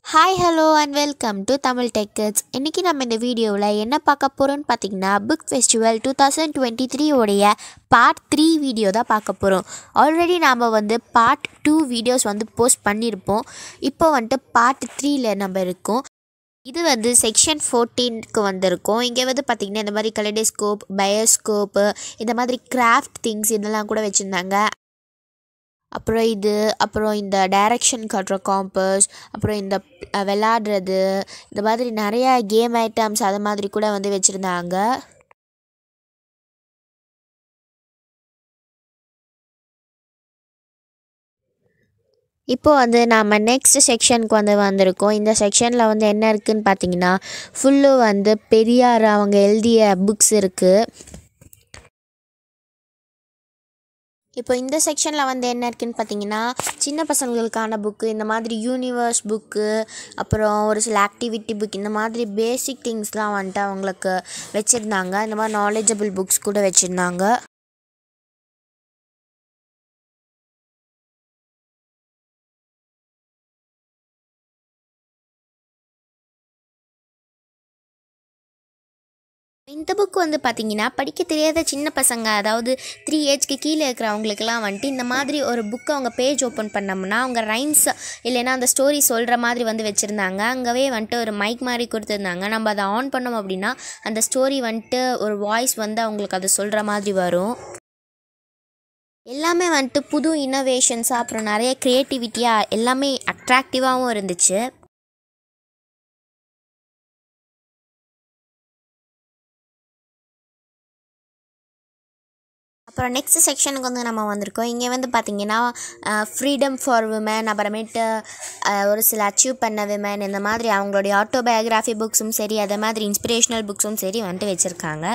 hi hello and welcome to Tamil tech kids இன்றைக்கி நம்ம இந்த வீடியோவில் என்ன பார்க்க போகிறோம்னு பார்த்தீங்கன்னா book festival two thousand twenty three உடைய பார்ட் த்ரீ வீடியோ தான் பார்க்க போகிறோம் ஆல்ரெடி நாம் வந்து பார்ட் டூ வீடியோஸ் வந்து போஸ்ட் பண்ணியிருப்போம் இப்போ வந்துட்டு பார்ட் த்ரீல நம்ம இருக்கோம் இது வந்து செக்ஷன் ஃபோர்டீனுக்கு வந்திருக்கோம் இங்கே வந்து பார்த்திங்கன்னா இந்த மாதிரி கலடேஸ்கோப் பயோஸ்கோப்பு இந்த மாதிரி கிராஃப்ட் திங்ஸ் இதெல்லாம் கூட வச்சுருந்தாங்க அப்புறம் இது அப்புறம் இந்த டைரக்ஷன் காட்டுற காம்பஸ் அப்புறம் இந்த அஹ், விளாடுறது இந்த மாதிரி நிறையா கேம் ஐட்டம்ஸ் அது மாதிரி கூட வந்து வச்சுருந்தாங்க இப்போ வந்து நாம் நெக்ஸ்ட் செக்ஷனுக்கு வந்து வந்திருக்கோம் இந்த செக்ஷனில் வந்து என்ன இருக்குதுன்னு பார்த்தீங்கன்னா ஃபுல்லு வந்து பெரியார் அவங்க எழுதிய புக்ஸ் இருக்குது இப்போ இந்த செக்ஷனில் வந்து என்ன இருக்குன்னு பார்த்தீங்கன்னா சின்ன பசங்களுக்கான புக்கு இந்த மாதிரி யூனிவர்ஸ் புக்கு அப்புறம் ஒரு சில ஆக்டிவிட்டி புக் இந்த மாதிரி பேசிக் திங்ஸ்லாம் வந்துட்டு அவங்களுக்கு வச்சுருந்தாங்க இந்த மாதிரி நாலேஜபிள் புக்ஸ் கூட வச்சுருந்தாங்க இந்த புக் வந்து பார்த்தீங்கன்னா படிக்க தெரியாத சின்ன பசங்க அதாவது த்ரீ ஏஜ்க்கு கீழே இருக்கிறவங்களுக்குலாம் வந்துட்டு இந்த மாதிரி ஒரு புக்கை அவங்க பேஜ் ஓப்பன் பண்ணோம்னா அவங்க ரைம்ஸ் இல்லைன்னா அந்த ஸ்டோரி சொல்கிற மாதிரி வந்து வச்சுருந்தாங்க அங்கவே வந்துட்டு ஒரு மைக் மாதிரி கொடுத்துருந்தாங்க நம்ம அதை ஆன் பண்ணோம் அப்படின்னா அந்த ஸ்டோரி வந்துட்டு ஒரு வாய்ஸ் வந்து அவங்களுக்கு அது சொல்கிற மாதிரி வரும் எல்லாமே வந்துட்டு புது இன்னோவேஷன்ஸாக அப்புறம் நிறைய க்ரியேட்டிவிட்டியாக எல்லாமே அட்ராக்டிவாகவும் இருந்துச்சு அப்புறம் நெக்ஸ்ட் செக்ஷனுக்கு வந்து நம்ம வந்திருக்கோம் இங்கே வந்து பார்த்திங்கன்னா ஃப்ரீடம் ஃபார் விமன் அப்புறமேட்டு அஹ், ஒரு சில அச்சீவ் பண்ண விமன் இந்த மாதிரி அவங்களுடைய ஆட்டோபயோகிராஃபி புக்ஸும் சரி அதே மாதிரி இன்ஸ்பிரேஷனல் புக்ஸும் சரி வந்துட்டு வச்சுருக்காங்க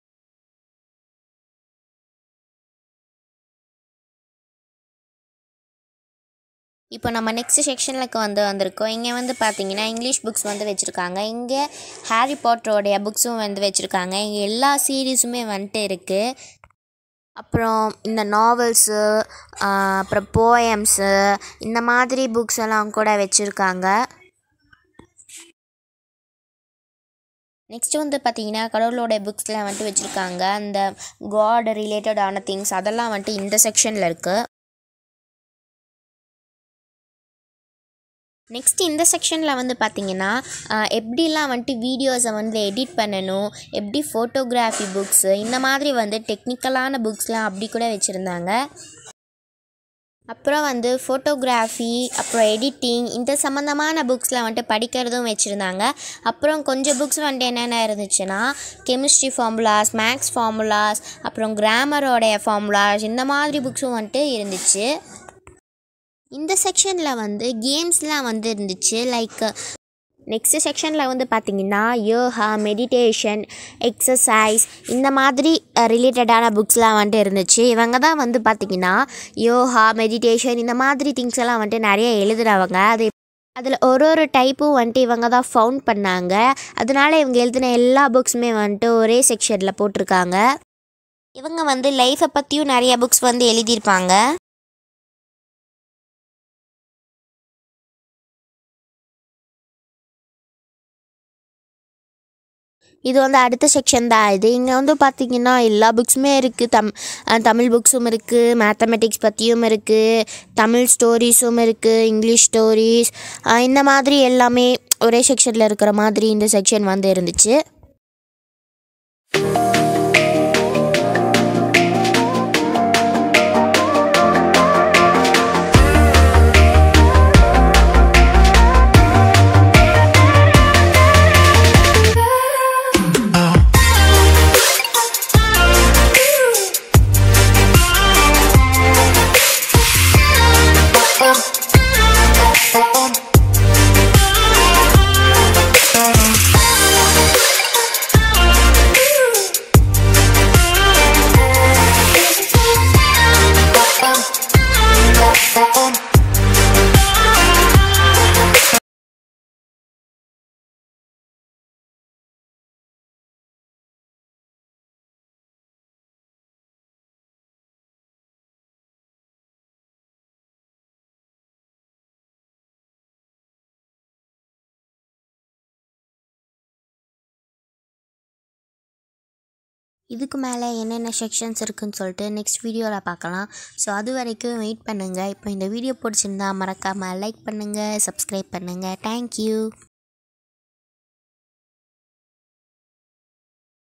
இப்போ நம்ம நெக்ஸ்ட் செக்ஷனுக்கு வந்து வந்திருக்கோம் இங்கே வந்து பார்த்தீங்கன்னா இங்கிலீஷ் புக்ஸ் வந்து வச்சுருக்காங்க இங்கே ஹாரி பாட்டரோடைய புக்ஸும் வந்து வச்சுருக்காங்க இங்கே எல்லா சீரீஸுமே வந்துட்டு இருக்குது அப்புறம் இந்த நாவல்ஸு அப்புறம் போயம்ஸு இந்த மாதிரி புக்ஸ் எல்லாம் கூட வச்சுருக்காங்க நெக்ஸ்ட் வந்து பார்த்தீங்கன்னா கடவுளோட புக்ஸ்லாம் வந்துட்டு வச்சுருக்காங்க அந்த காட் ரிலேட்டடான திங்ஸ் அதெல்லாம் வந்துட்டு இந்த செக்ஷனில் இருக்குது நெக்ஸ்ட் இந்த செக்ஷனில் வந்து பார்த்தீங்கன்னா ஆஹ், எப்படிலாம் வந்துட்டு வீடியோஸை வந்து எடிட் பண்ணணும் எப்படி ஃபோட்டோகிராஃபி புக்ஸு இந்த மாதிரி வந்து டெக்னிக்கலான புக்ஸ்லாம் அப்படி கூட வச்சுருந்தாங்க அப்புறம் வந்து ஃபோட்டோகிராஃபி அப்புறம் எடிட்டிங் இந்த சம்மந்தமான புக்ஸ்லாம் வந்துட்டு படிக்கிறதும் வச்சுருந்தாங்க அப்புறம் கொஞ்சம் புக்ஸ் வந்துட்டு என்னென்ன இருந்துச்சுன்னா கெமிஸ்ட்ரி ஃபார்முலாஸ் மேக்ஸ் ஃபார்முலாஸ் அப்புறம் கிராமரோடைய ஃபார்முலாஸ் இந்த மாதிரி புக்ஸும் வந்துட்டு இருந்துச்சு இந்த செக்ஷனில் வந்து கேம்ஸ்லாம் வந்து இருந்துச்சு லைக் நெக்ஸ்ட் செக்ஷனில் வந்து பார்த்தீங்கன்னா யோகா மெடிடேஷன் எக்ஸசைஸ் இந்த மாதிரி ரிலேட்டடான புக்ஸ்லாம் வந்துட்டு இருந்துச்சு இவங்க தான் வந்து பார்த்திங்கன்னா யோகா மெடிடேஷன் இந்த மாதிரி திங்ஸ் எல்லாம் வந்துட்டு நிறைய எழுதுகிறவங்க அது அதில் ஒரு ஒரு டைப்பும் வந்துட்டு இவங்க தான் ஃபவுண்ட் பண்ணாங்க அதனால இவங்க எழுதின எல்லா புக்ஸுமே வந்துட்டு ஒரே செக்ஷனில் போட்டிருக்காங்க இவங்க வந்து லைஃப்பை பற்றியும் நிறைய புக்ஸ் வந்து எழுதியிருப்பாங்க இது வந்து அடுத்த செக்ஷன் தான் இது இங்கே வந்து பார்த்தீங்கன்னா எல்லா புக்ஸுமே இருக்குது தம் அஹ் தமிழ் புக்ஸும் இருக்குது மேத்தமெட்டிக்ஸ் பற்றியும் இருக்குது தமிழ் ஸ்டோரிஸும் இருக்குது இங்கிலீஷ் ஸ்டோரிஸ் இந்த மாதிரி எல்லாமே ஒரே செக்ஷனில் இருக்கிற மாதிரி இந்த செக்ஷன் வந்து இருந்துச்சு இதுக்கு மேலே என்னென்ன செக்ஷன்ஸ் இருக்குன்னு சொல்லிட்டு நெக்ஸ்ட் வீடியோவில் பார்க்கலாம் ஸோ அது வரைக்கும் வெயிட் பண்ணுங்கள் இப்போ இந்த வீடியோ பிடிச்சிருந்தா மறக்காமல் லைக் பண்ணுங்கள் சப்ஸ்கிரைப் பண்ணுங்கள் தேங்க்யூ